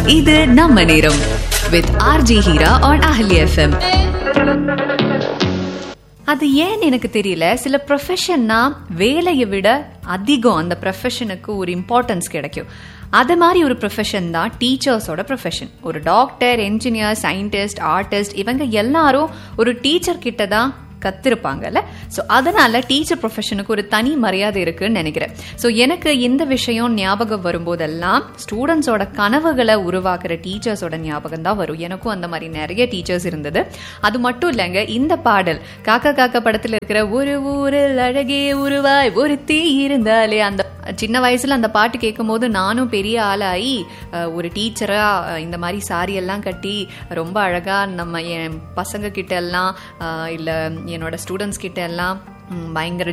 இது நம்ம நேரம் with RJ Heera on Ahalya FM அது ஏன்னு எனக்கு தெரியல சில ப்ரொஃபஷன்னா வேலையை விட அதிகம் அந்த ப்ரொஃபஷனுக்கு ஒரு இம்பார்ட்டன்ஸ் கிடைக்கும் அது மாதிரி ஒரு ப்ரொஃபஷன் தான் டீச்சர்ஸோட ப்ரொஃபஷன் ஒரு டாக்டர் என்ஜினியர் சயின்டிஸ்ட் ஆர்டிஸ்ட் இவங்க எல்லாரும் ஒரு டீச்சர் கிட்ட தான் கத்திருப்பாங்கல்ல ஸோ அதனால டீச்சர் ப்ரொஃபஷனுக்கு ஒரு தனி மரியாதை இருக்குன்னு நினைக்கிறேன் ஸோ எனக்கு இந்த விஷயம் ஞாபகம் வரும்போதெல்லாம் ஸ்டூடெண்ட்ஸோட கனவுகளை உருவாக்குற டீச்சர்ஸோட ஞாபகம் தான் வரும் எனக்கும் அந்த மாதிரி நிறைய டீச்சர்ஸ் இருந்தது அது மட்டும் இல்லைங்க இந்த பாடல் காக்கா காக்கா படத்தில் இருக்கிற ஒரு ஊரில் அழகே உருவாய் ஒரு தீ இருந்தாலே அந்த சின்ன வயசுல அந்த பாட்டு கேட்கும் போது நானும் பெரிய ஆளாகி அஹ், ஒரு டீச்சரா அஹ், இந்த மாதிரி சாரி எல்லாம் கட்டி ரொம்ப அழகா நம்ம என் பசங்க கிட்ட எல்லாம் அஹ், இல்ல என்னோட ஸ்டூடெண்ட்ஸ் கிட்ட எல்லாம் ம், பயங்கர